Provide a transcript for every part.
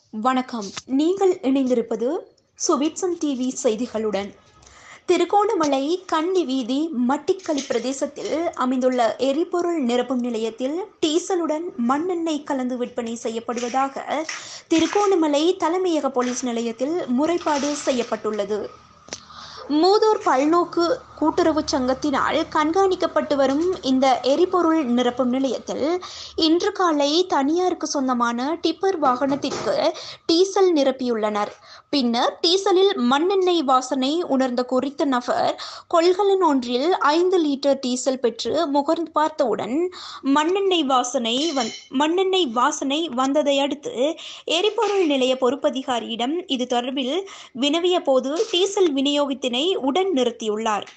வணக்கம் நீங்கள் இணைந்திருப்பது சுபிட்சம் டிவி செய்திகளுடன் திருகோணமலை கன்னி வீதி மட்டிக்களி பிரதேசத்தில் அமைந்துள்ள எரிபொருள் நிரப்பும் நிலையத்தில் டீசலுடன் மண்ணெண்ணெய் கலந்து விற்பனை செய்யப்படுவதாக திருகோணமலை தலைமையக போலீஸ் நிலையத்தில் முறைப்பாடு செய்யப்பட்டுள்ளது மூதூர் பல்நோக்கு கூட்டுறவு சங்கத்தினால் கண்காணிக்கப்பட்டு வரும் இந்த எரிபொருள் நிரப்பும் நிலையத்தில் இன்று காலை தனியாருக்கு சொந்தமான டிப்பர் வாகனத்திற்கு டீசல் நிரப்பியுள்ளனர் பின்னர் டீசலில் மண்ணெண்ணெய் வாசனை உணர்ந்த குறித்த நபர் கொள்கலன் ஒன்றில் ஐந்து லிட்டர் டீசல் பெற்று முகர்ந்து பார்த்தவுடன் மண்ணெண்ணெய் வாசனை வந் மண்ணெண்ணெய் வாசனை வந்ததை அடுத்து எரிபொருள் நிலைய பொறுப்பதிகாரியிடம் இது தொடர்பில் வினவிய போது டீசல் விநியோகத்தினை உடன் நிறுத்தியுள்ளார்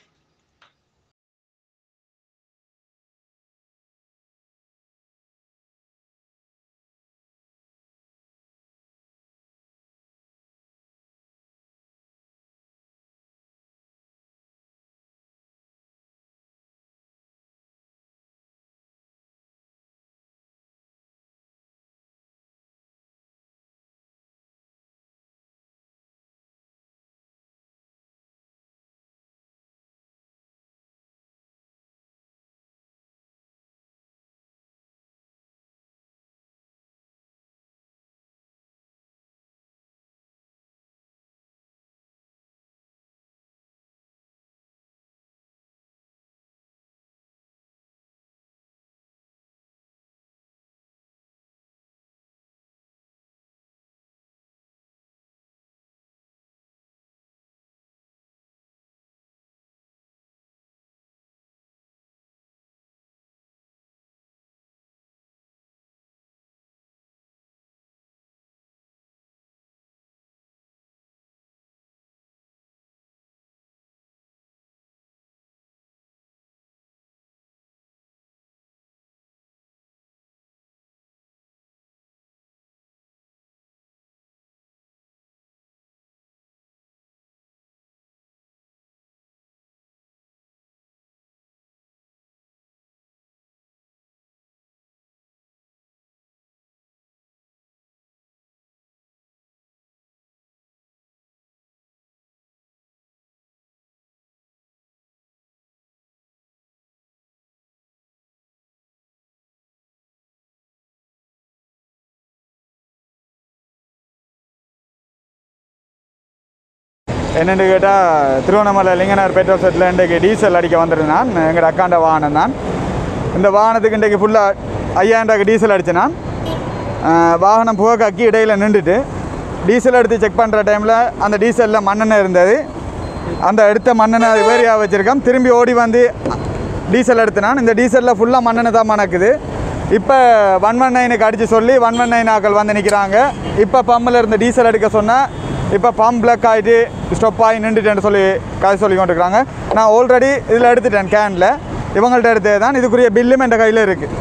என்னென்னு கேட்டால் திருவண்ணாமலை லிங்கனார் பெட்ரோல் செட்டில் இன்றைக்கு டீசல் அடிக்க வந்திருந்தான் எங்கள் அக்காண்ட வாகனம் தான் இந்த வாகனத்துக்கு இன்றைக்கு ஃபுல்லாக ஐயாயிரம் ரூபாய்க்கு டீசல் அடித்தேன் நான் அஹ், வாகனம் புகைக்காக்கி இடையில் நின்றுட்டு டீசல் எடுத்து செக் பண்ணுற டைமில் அந்த டீசலில் மண்ணெண்ணெய் இருந்தது அந்த எடுத்த மண்ணெண்ணெய் அது வேறையாக வச்சுருக்கேன் திரும்பி ஓடி வந்து டீசல் எடுத்து நான் இந்த டீசலில் ஃபுல்லாக மண்ணெண்ணெய் தான் மணக்குது இப்போ ஒன் ஒன் நைனுக்கு அடித்து சொல்லி ஒன் ஒன் நைன் ஆக்கள் வந்து நிற்கிறாங்க இப்போ பம்பில் இருந்த டீசல் எடுக்க சொன்னால் இப்போ பம்ப் பிளக் ஆகிட்டு ஸ்டொப் ஆகி நின்றுட்டேன்னு சொல்லி கதை சொல்லி கொண்டிருக்கிறாங்க நான் ஆல்ரெடி இதில் எடுத்துட்டேன் கேனில் இவங்கள்ட்ட எடுத்தது தான் இதுக்குரிய பில்லும் என் கையில் இருக்குது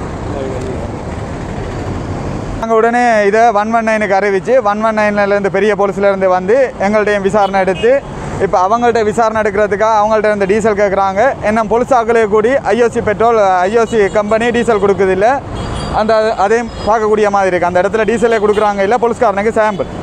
நாங்கள் உடனே இதை ஒன் ஒன் நைனுக்கு அறிவித்து ஒன் ஒன் நைன்லேருந்து பெரிய போலீஸ்லேருந்து வந்து எங்கள்கிட்டையும் விசாரணை எடுத்து இப்போ அவங்கள்ட்ட விசாரணை எடுக்கிறதுக்காக அவங்கள்ட்ட இருந்த டீசல் கேட்குறாங்க என்ன பொலிசாக்களே கூடி IOC petrol IOC company diesel கொடுக்குது இல்லை அந்த அதையும் பார்க்கக்கூடிய மாதிரி இருக்குது அந்த இடத்துல டீசலே கொடுக்குறாங்க இல்லை போலீஸ்காரனுக்கு சாம்பிள்